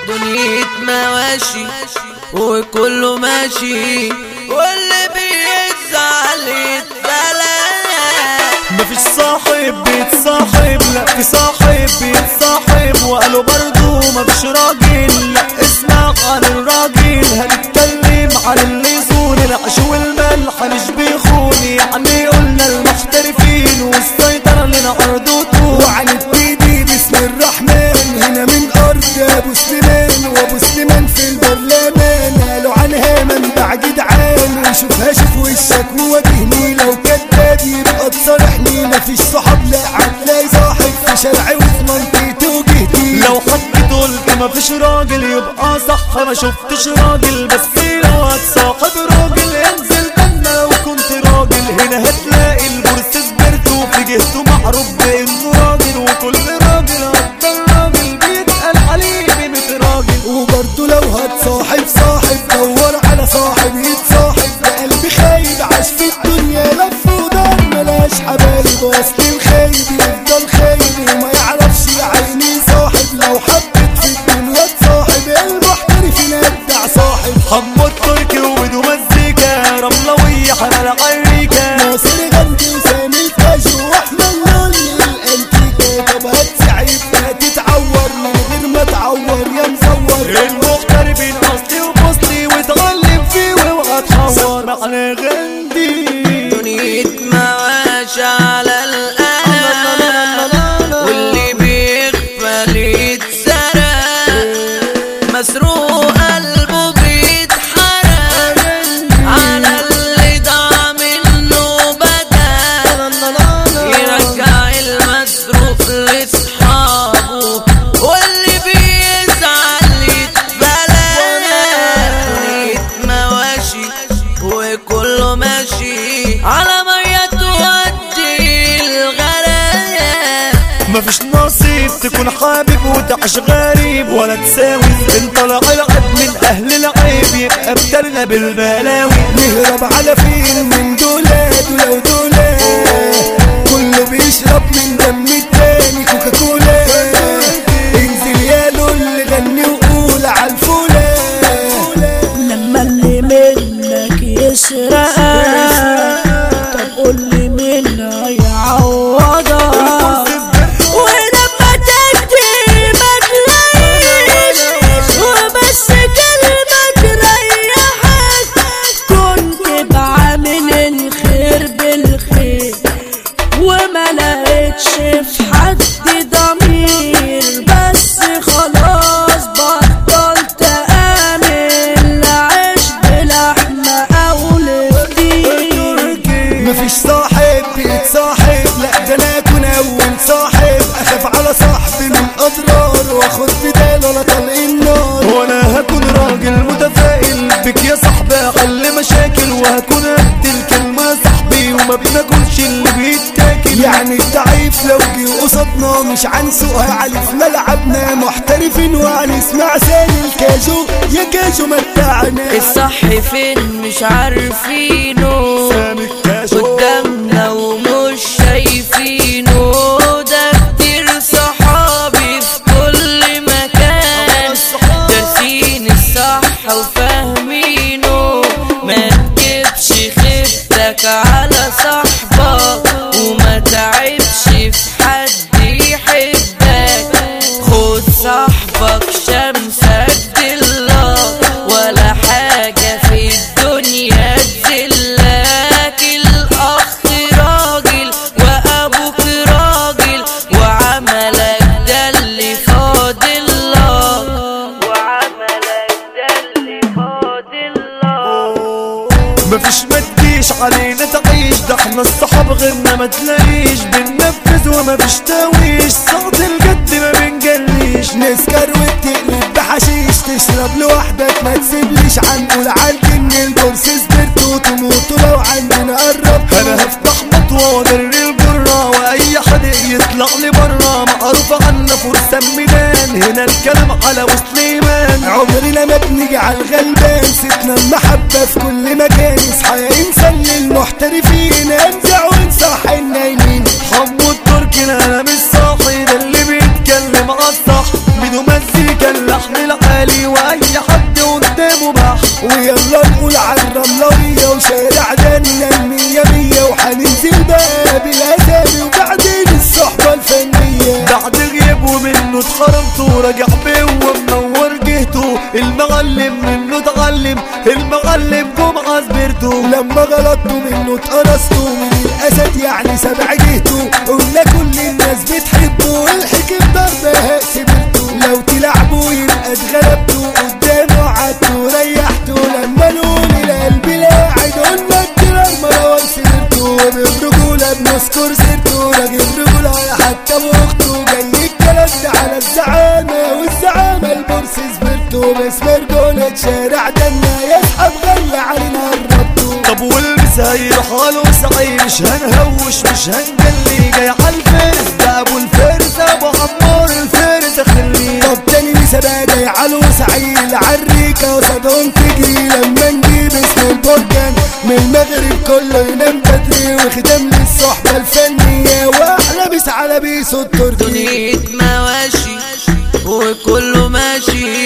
دنيا مواشي وكله ماشي واللي بيزعل يتبلى مفيش صاحب بيتصاحب لا في صاحب بيتصاحب وقالوا برضو مفيش راجل لا اسمع عن الراجل هنتكلم عن اللي يزون العيش والملح مش بيخون يعني قلنا المحترفين والسيطرة لنا عرضته وعن البيدي بسم الرحمن هنا من ارض ابو سليمان وابو سليمان في البرلمان قالوا عنها منبع جدعان وشوفها شوف وشك وواجهني لو كداب يبقى تصارحني مفيش صحاب لا هتلاقي صاحب في شارعي وفي منطقتي وجهتي لو حد قلت مفيش راجل يبقى صح ما شفتش راجل بس لو هتصاحب راجل انزل جنة لو كنت راجل هنا هتلاقي البورس سبرته في جهته معروف بانه راجل وكل راجل هفضل راجل بيتقال عليه بميت راجل وبرضه لو هتصاحب صاحب دور على صاحب يتصاحب ده قلبي خايب عاش في الدنيا لف ودار ملاش حبايب اصل الخايب يفضل خايب وما يعرفش عيني صاحب لو حبت في الدنيا تصاحب المحترفين ابدع صاحب حمو التركي وبدو مزيكا رملوية حمل عريكة ناصر غندي وسامي الكاجو واحمد لولي الانتيكا طب هتسعيد هتتعور من غير ما تعور يا مزور المغتربين اصلي وفصلي وتعلم فيه واوعى تحور معنى غندي دنيا مواشي على القلم واللي بيغفل يتسرق مسروق قلبه بيتحرق على اللي ضاع منه بدل يرجع المسروق لاصحابه واللي بيزعل يتبلى دنيا مواشي وكله ماشي على مية تودي الغلاية مفيش نصيب تكون حابب وتعيش غريب ولا تساوي ان طلع العب من اهل العيب يبقى ابتلنا بالبلاوي نهرب على فين من دولاد ولو دولاد كله بيشرب من دم التاني كوكا كولا انزل يا لول غني وقول عالفولا لما اللي منك يسرقك طب قول لي مين هيعوضك ولما تكتي ما تلاقيش وبس كلمة تريحك كنت بعمل الخير بالخير وما لقيتش في حد ضمير بس خلاص بطلت امن لعيش بلحمة او لفديك مفيش صاحب بيتصاحب لا ده انا اكون اول صاحب اخاف على صاحبي من اضرار واخد بدال ولا طلق النار وانا هكون راجل متفائل بك يا صاحبي احل مشاكل وهكون قد الكلمة يا صاحبي وما بناكلش اللي بيتاكل يعني الضعيف لو جه قصادنا مش هنسوقها علي في ملعبنا محترفين وهنسمع ثاني الكاجو يا كاجو متعنا الصح فين مش عارفينه سامي الكاشو قدامنا ومش شايفينه ده كتير صحابي في كل مكان دارسين الصح وفاهمينه ما تجيبش خيبتك على صاحبك وما تعبش في حد يحبك خد صاحبك شمسك دلك ولا حاجة في الدنيا تذلك الأخ راجل وأبوك راجل وعملك ده اللي فاضل لك وعملك ده اللي فاضل لك مفيش ما تجيش علينا تعيش ده احنا الصحاب غيرنا ما تلاقيش بننفذ وما فيش تاويش صوت الجد ما بنجليش نسكر وتقلب بحشيش تشرب لوحدك ما تسيبليش عنقول عالجن البورس سبرت وتموت لو عندنا قرب انا هفتح مطوة وادري الجرة واي حد يطلع لي برا معروف عنا فرسان ميدان هنا الكلام على وسليمان عمرنا ما بنيجي على الغلبان ستنا المحبة في كل مكان اصحى يا انسان للمحترفين انزع وانصح النايمين حمو التركي انا مش صاحي ده اللي بيتكلم على الصح بدون مزيكا اللحن العالي عالي واي حد قدامه بح ويلا نقول على الرملوية وشارع دنا المية مية وحننزل بقى بالأسامي وبعدين الصحبة الفنية بعد غيابه منه اتخرمت وراجع بيه ومنور جهته المعلم منه اتعلم المعلم جمعة سبرته لما غلطتوا منه اتقرصتوا من الأسد يعني سبع جهته قلنا كل الناس بتحبه الحكم ضربها سبرته لو تلعبوا يبقى اتغلبتوا قدامه قعدتوا ريحتوا لما نقول القلب لاعد قلنا الدرار مروان سبرته وبالرجولة بنذكر سيرته راجل رجولة حتى بأخته جاي الكلام ده على الزعامة والزعامة البورس سبرته باسم رجولة شارع دنا يسحب غلى علينا الربطو طب والبس هيروح له سعي مش هنهوش مش هنجلي جاي عالفارس ده ابو الفارس ابو حمار الفارس خليه طب تاني مسابقة جاي على سعيد عالريكة وصدهم تجري لما نجيب اسم البركان من المغرب كله ينام بدري وختام للصحبة الفنية واحلى بيس على بيس التركي دنيا مواشي وكله ماشي